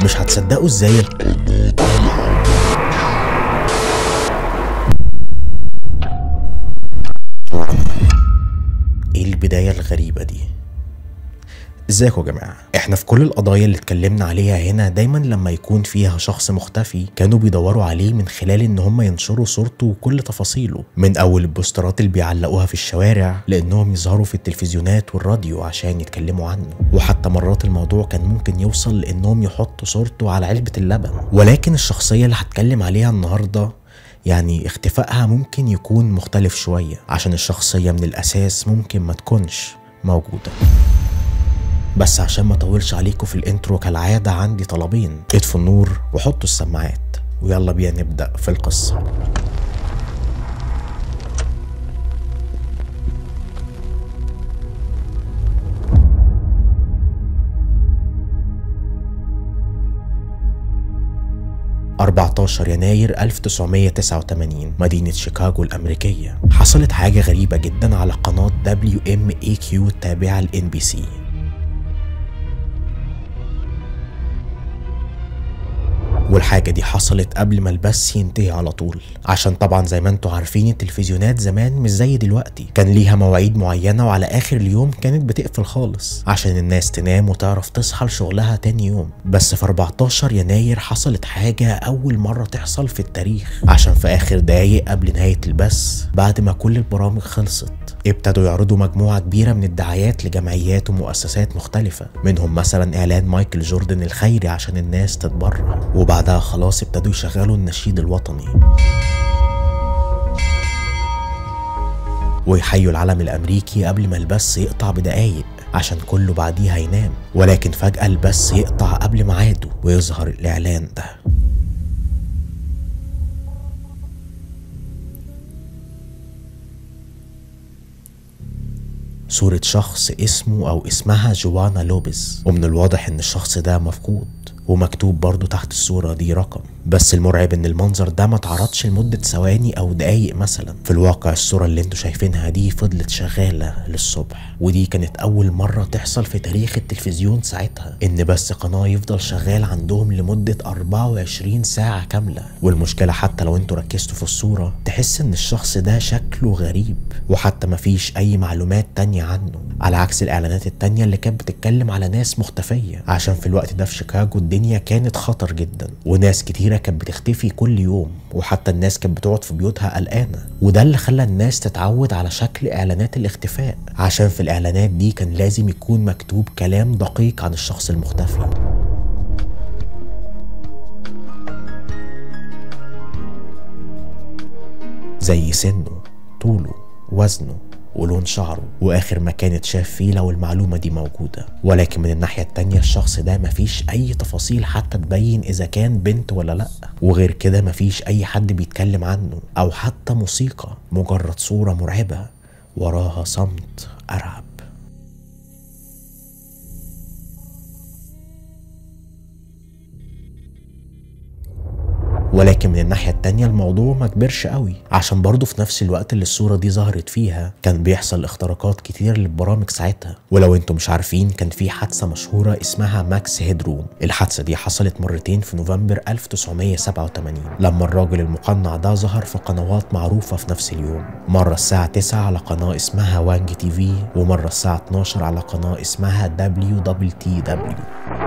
مش هتصدقوا ازاي ال- ايه البداية الغريبة دي ازيكم يا جماعة احنا في كل القضايا اللي اتكلمنا عليها هنا دايما لما يكون فيها شخص مختفي كانوا بيدوروا عليه من خلال ان هم ينشروا صورته وكل تفاصيله من اول البوسترات اللي بيعلقوها في الشوارع لانهم يظهروا في التلفزيونات والراديو عشان يتكلموا عنه وحتى مرات الموضوع كان ممكن يوصل لانهم يحطوا صورته على علبة اللبن ولكن الشخصية اللي هتكلم عليها النهارده يعني اختفائها ممكن يكون مختلف شوية عشان الشخصية من الأساس ممكن ما تكونش موجودة بس عشان ما اطولش عليكم في الانترو كالعادة عندي طلبين اطفوا النور وحطوا السماعات ويلا بينا نبدأ في القصة أربعتاشر يناير 1989 مدينة شيكاغو الأمريكية حصلت حاجة غريبة جدا على قناة WMAQ التابعة ل NBC والحاجة دي حصلت قبل ما البث ينتهي على طول عشان طبعا زي ما انتوا عارفين التلفزيونات زمان مش زي دلوقتي كان ليها مواعيد معينة وعلى آخر اليوم كانت بتقفل خالص عشان الناس تنام وتعرف تصحى لشغلها تاني يوم بس في 14 يناير حصلت حاجة أول مرة تحصل في التاريخ عشان في آخر دقايق قبل نهاية البث بعد ما كل البرامج خلصت ابتدوا يعرضوا مجموعة كبيرة من الدعايات لجمعيات ومؤسسات مختلفة منهم مثلا إعلان مايكل جوردن الخيري عشان الناس تتبرع وبعدها خلاص ابتدوا يشغلوا النشيد الوطني ويحيوا العلم الأمريكي قبل ما البث يقطع بدقايق عشان كله بعديها ينام ولكن فجأة البث يقطع قبل ميعاده ويظهر الإعلان ده صورة شخص اسمه أو اسمها جوانا لوبيز ومن الواضح إن الشخص ده مفقود ومكتوب برضه تحت الصورة دي رقم بس المرعب إن المنظر ده ما اتعرضش لمدة ثواني أو دقايق مثلا في الواقع الصورة اللي انتوا شايفينها دي فضلت شغالة للصبح ودي كانت أول مرة تحصل في تاريخ التلفزيون ساعتها إن بس قناة يفضل شغال عندهم لمدة 24 ساعة كاملة والمشكلة حتى لو انتوا ركزتوا في الصورة تحس إن الشخص ده شكله غريب وحتى مفيش أي معلومات تانية عنه على عكس الإعلانات التانية اللي كانت بتتكلم على ناس مختفية عشان في الوقت ده في شيكاغو الدنيا كانت خطر جدا وناس كتيرة كانت بتختفي كل يوم وحتى الناس كانت بتقعد في بيوتها قلقانة وده اللي خلى الناس تتعود على شكل إعلانات الاختفاء عشان في الإعلانات دي كان لازم يكون مكتوب كلام دقيق عن الشخص المختفي زي سنه طوله وزنه ولون شعره واخر مكان اتشاف فيه لو المعلومه دي موجوده ولكن من الناحيه التانيه الشخص ده مفيش اي تفاصيل حتى تبين اذا كان بنت ولا لا وغير كده مفيش اي حد بيتكلم عنه او حتى موسيقى مجرد صوره مرعبه وراها صمت ارعب ولكن من الناحية التانية الموضوع ما كبرش قوي عشان برضه في نفس الوقت اللي الصورة دي ظهرت فيها كان بيحصل اختراقات كتير للبرامج ساعتها ولو انتم مش عارفين كان في حادثة مشهورة اسمها ماكس هيدروم الحادثة دي حصلت مرتين في نوفمبر 1987 لما الراجل المقنع ده ظهر في قنوات معروفة في نفس اليوم مرة الساعة 9 على قناة اسمها وانج تي في ومرة الساعة 12 على قناة اسمها دبليو دبل تي دبليو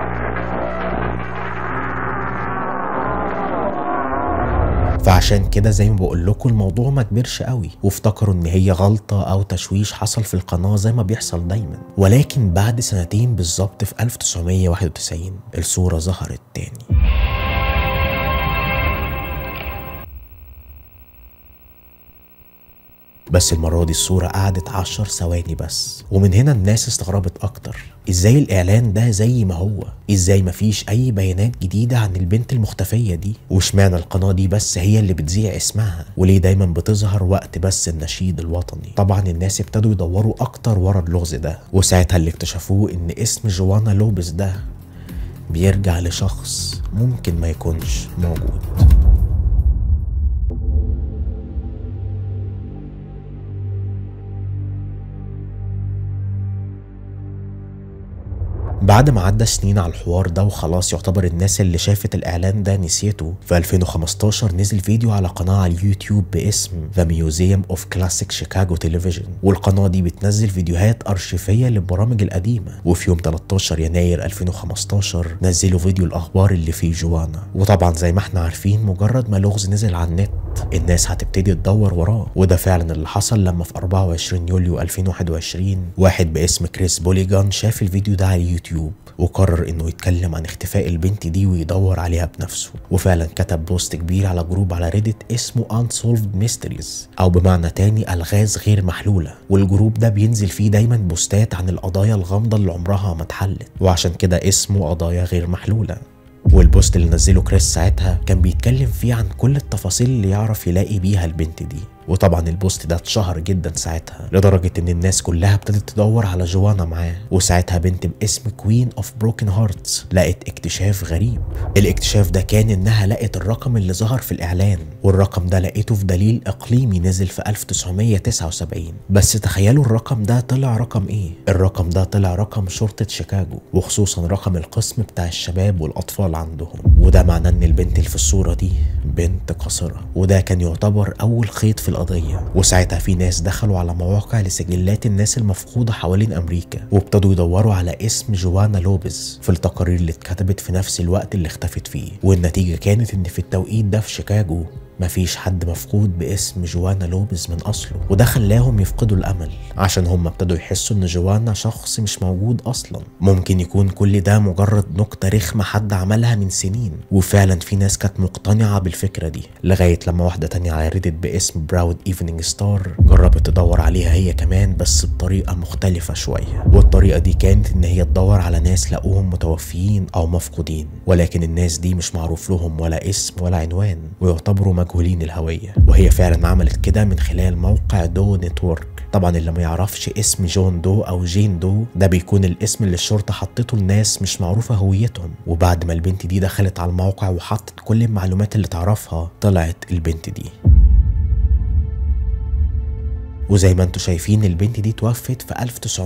فعشان كده زي ما بقول لكم الموضوع ما كبرش قوي وافتكروا ان هي غلطة او تشويش حصل في القناة زي ما بيحصل دايما ولكن بعد سنتين بالظبط في 1991 الصورة ظهرت تاني بس المرة دي الصورة قعدت عشر ثواني بس ومن هنا الناس استغربت أكتر إزاي الإعلان ده زي ما هو إزاي مفيش أي بيانات جديدة عن البنت المختفية دي واشمعنى القناة دي بس هي اللي بتذيع اسمها وليه دايما بتظهر وقت بس النشيد الوطني طبعا الناس ابتدوا يدوروا أكتر ورا اللغز ده وساعتها اللي اكتشفوه إن اسم جوانا لوبس ده بيرجع لشخص ممكن ما يكونش موجود بعد ما عدى سنين على الحوار ده وخلاص يعتبر الناس اللي شافت الاعلان ده نسيته في 2015 نزل فيديو على قناه على اليوتيوب باسم ذا ميوزيوم اوف كلاسيك شيكاغو تلفزيون والقناه دي بتنزل فيديوهات ارشيفيه للبرامج القديمه وفي يوم 13 يناير 2015 نزلوا فيديو الاخبار اللي فيه جوانا وطبعا زي ما احنا عارفين مجرد ما لغز نزل على النت الناس هتبتدي تدور وراه وده فعلا اللي حصل لما في 24 يوليو 2021 واحد باسم كريس بوليجان شاف الفيديو ده على اليوتيوب وقرر انه يتكلم عن اختفاء البنت دي ويدور عليها بنفسه وفعلا كتب بوست كبير على جروب على ريدت اسمه Unsolved Mysteries او بمعنى تاني الغاز غير محلوله والجروب ده بينزل فيه دايما بوستات عن القضايا الغامضه اللي عمرها ما اتحلت وعشان كده اسمه قضايا غير محلوله والبوست اللي نزله كريس ساعتها كان بيتكلم فيه عن كل التفاصيل اللي يعرف يلاقي بيها البنت دي وطبعا البوست ده اتشهر جدا ساعتها لدرجة ان الناس كلها ابتدت تدور على جوانا معاه وساعتها بنت باسم كوين اوف بروكن هارتس لقت اكتشاف غريب الاكتشاف ده كان انها لقت الرقم اللي ظهر في الاعلان والرقم ده لقيته في دليل اقليمي نزل في 1979 بس تخيلوا الرقم ده طلع رقم ايه الرقم ده طلع رقم شرطة شيكاغو وخصوصا رقم القسم بتاع الشباب والاطفال عندهم وده معناه ان البنت اللي في الصورة دي بنت قاصرة وده كان يعتبر اول خيط في القضية وساعتها في ناس دخلوا على مواقع لسجلات الناس المفقودة حوالين أمريكا وابتدوا يدوروا على اسم جوانا لوبيز في التقارير اللي اتكتبت في نفس الوقت اللي اختفت فيه والنتيجة كانت إن في التوقيت ده في شيكاغو مفيش حد مفقود باسم جوانا لوبيز من اصله وده خلاهم يفقدوا الامل عشان هم ابتدوا يحسوا ان جوانا شخص مش موجود اصلا ممكن يكون كل ده مجرد نكته رخمه حد عملها من سنين وفعلا في ناس كانت مقتنعه بالفكره دي لغايه لما واحده تانية على ريدت باسم براود ايفنينج ستار جربت تدور عليها هي كمان بس بطريقه مختلفه شويه والطريقه دي كانت ان هي تدور على ناس لقوهم متوفيين او مفقودين ولكن الناس دي مش معروف لهم ولا اسم ولا عنوان ويعتبروا مجهولين الهوية وهي فعلا عملت كده من خلال موقع دو نتورك طبعا اللي ما يعرفش اسم جون دو او جين دو ده بيكون الاسم اللي الشرطة حطته لناس مش معروفة هويتهم وبعد ما البنت دي دخلت على الموقع وحطت كل المعلومات اللي تعرفها طلعت البنت دي وزي ما انتم شايفين البنت دي توفت في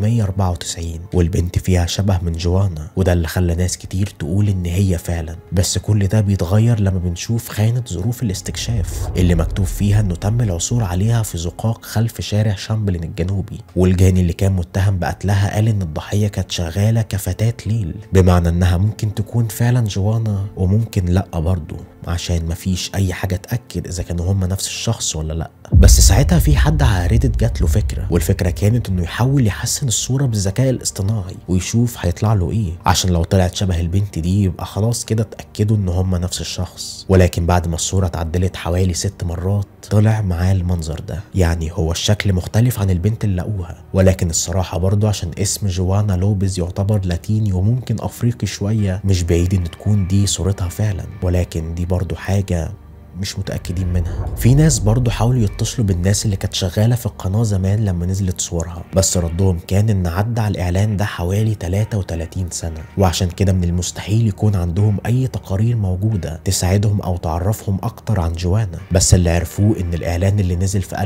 1994 والبنت فيها شبه من جوانا وده اللي خلى ناس كتير تقول ان هي فعلا بس كل ده بيتغير لما بنشوف خانة ظروف الاستكشاف اللي مكتوب فيها انه تم العثور عليها في زقاق خلف شارع شامبلين الجنوبي والجاني اللي كان متهم بقتلها قال ان الضحية كانت شغالة كفتاة ليل بمعنى انها ممكن تكون فعلا جوانا وممكن لا برضه عشان مفيش اي حاجة تأكد اذا كانوا هما نفس الشخص ولا لا بس ساعتها في حد على ريدت جات له فكرة والفكرة كانت انه يحاول يحسن الصورة بالذكاء الاصطناعي ويشوف هيطلع له ايه عشان لو طلعت شبه البنت دي يبقى خلاص كده اتأكدوا ان هما نفس الشخص ولكن بعد ما الصورة اتعدلت حوالي ست مرات طلع معاه المنظر ده يعني هو الشكل مختلف عن البنت اللي لقوها ولكن الصراحة برضو عشان اسم جوانا لوبيز يعتبر لاتيني وممكن افريقي شوية مش بعيد ان تكون دي صورتها فعلا ولكن دي برضو حاجة مش متأكدين منها في ناس برضو حاولوا يتصلوا بالناس اللي كانت شغالة في القناة زمان لما نزلت صورها بس ردهم كان ان عدى على الاعلان ده حوالي 33 سنة وعشان كده من المستحيل يكون عندهم اي تقارير موجودة تساعدهم او تعرفهم اكتر عن جوانا بس اللي عرفوه ان الاعلان اللي نزل في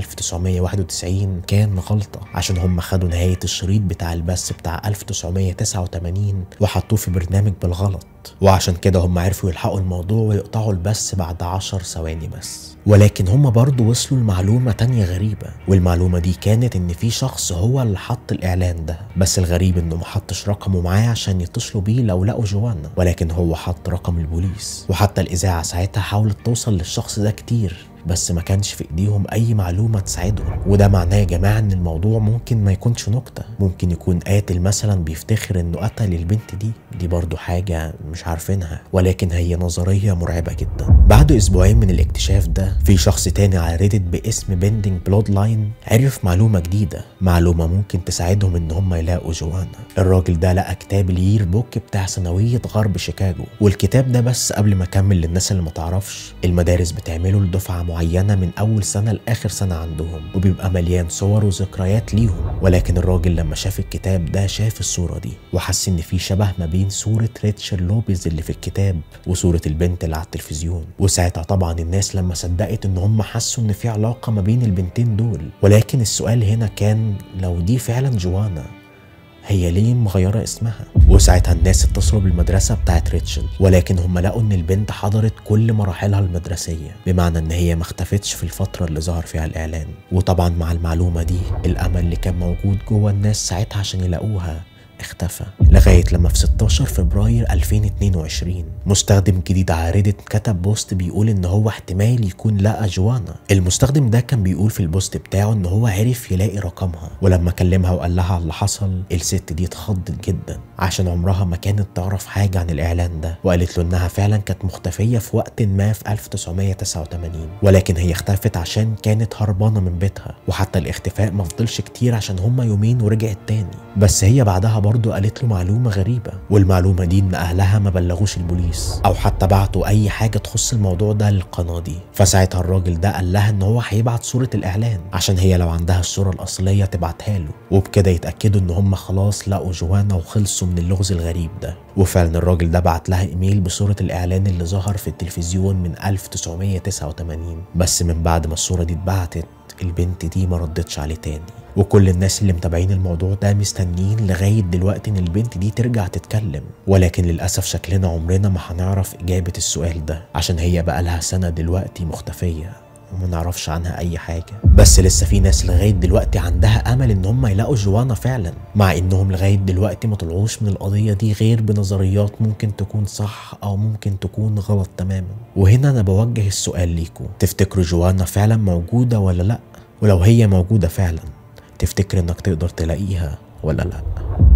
1991 كان غلطة عشان هم خدوا نهاية الشريط بتاع البث بتاع 1989 وحطوه في برنامج بالغلط وعشان كده هم عرفوا يلحقوا الموضوع ويقطعوا البث بعد عشر ثواني بس ولكن هم برضو وصلوا لمعلومة تانية غريبة والمعلومة دي كانت ان في شخص هو اللي حط الاعلان ده بس الغريب انه ما حطش رقمه معاه عشان يتصلوا بيه لو لقوا جوانا ولكن هو حط رقم البوليس وحتى الاذاعة ساعتها حاولت توصل للشخص ده كتير بس ما كانش في ايديهم اي معلومه تساعدهم وده معناه يا جماعه ان الموضوع ممكن ما يكونش نكته ممكن يكون قاتل مثلا بيفتخر انه قتل البنت دي دي برضو حاجه مش عارفينها ولكن هي نظريه مرعبه جدا بعد اسبوعين من الاكتشاف ده في شخص تاني على ريدت باسم بيندنج بلود لاين عرف معلومه جديده معلومه ممكن تساعدهم ان هم يلاقوا جوانا الراجل ده لقى كتاب الير بوك بتاع ثانويه غرب شيكاغو والكتاب ده بس قبل ما اكمل للناس اللي ما تعرفش المدارس بتعمله لدفعه معينة من أول سنة لآخر سنة عندهم وبيبقى مليان صور وذكريات ليهم ولكن الراجل لما شاف الكتاب ده شاف الصورة دي وحس إن في شبه ما بين صورة ريتشر لوبيز اللي في الكتاب وصورة البنت اللي على التلفزيون وساعتها طبعا الناس لما صدقت إن هم حسوا إن في علاقة ما بين البنتين دول ولكن السؤال هنا كان لو دي فعلا جوانا هي ليه مغيرة اسمها وساعتها الناس اتصلوا بالمدرسة بتاعت ريتشل ولكن هم لقوا ان البنت حضرت كل مراحلها المدرسية بمعنى ان هي ما اختفتش في الفترة اللي ظهر فيها الاعلان وطبعا مع المعلومة دي الامل اللي كان موجود جوه الناس ساعتها عشان يلاقوها اختفى لغاية لما في 16 فبراير 2022 مستخدم جديد على ريدت كتب بوست بيقول ان هو احتمال يكون لقى جوانا المستخدم ده كان بيقول في البوست بتاعه ان هو عرف يلاقي رقمها ولما كلمها وقال لها على اللي حصل الست دي اتخضت جدا عشان عمرها ما كانت تعرف حاجة عن الاعلان ده وقالت له انها فعلا كانت مختفية في وقت ما في 1989 ولكن هي اختفت عشان كانت هربانة من بيتها وحتى الاختفاء ما فضلش كتير عشان هما يومين ورجعت تاني بس هي بعدها برضه قالت له معلومة غريبة والمعلومة دي ان اهلها ما بلغوش البوليس او حتى بعتوا اي حاجة تخص الموضوع ده للقناة دي فساعتها الراجل ده قال لها ان هو هيبعت صورة الاعلان عشان هي لو عندها الصورة الاصلية تبعتها له وبكده يتأكدوا ان هم خلاص لقوا جوانا وخلصوا من اللغز الغريب ده وفعلا الراجل ده بعت لها ايميل بصورة الاعلان اللي ظهر في التلفزيون من 1989 بس من بعد ما الصورة دي اتبعتت البنت دي ما ردتش عليه تاني وكل الناس اللي متابعين الموضوع ده مستنيين لغاية دلوقتي ان البنت دي ترجع تتكلم ولكن للأسف شكلنا عمرنا ما هنعرف إجابة السؤال ده عشان هي بقالها سنة دلوقتي مختفية وما نعرفش عنها اي حاجة بس لسه في ناس لغاية دلوقتي عندها امل ان هم يلاقوا جوانا فعلا مع انهم لغاية دلوقتي ما طلعوش من القضية دي غير بنظريات ممكن تكون صح او ممكن تكون غلط تماما وهنا انا بوجه السؤال ليكم تفتكروا جوانا فعلا موجودة ولا لا ولو هي موجودة فعلا تفتكر انك تقدر تلاقيها ولا لا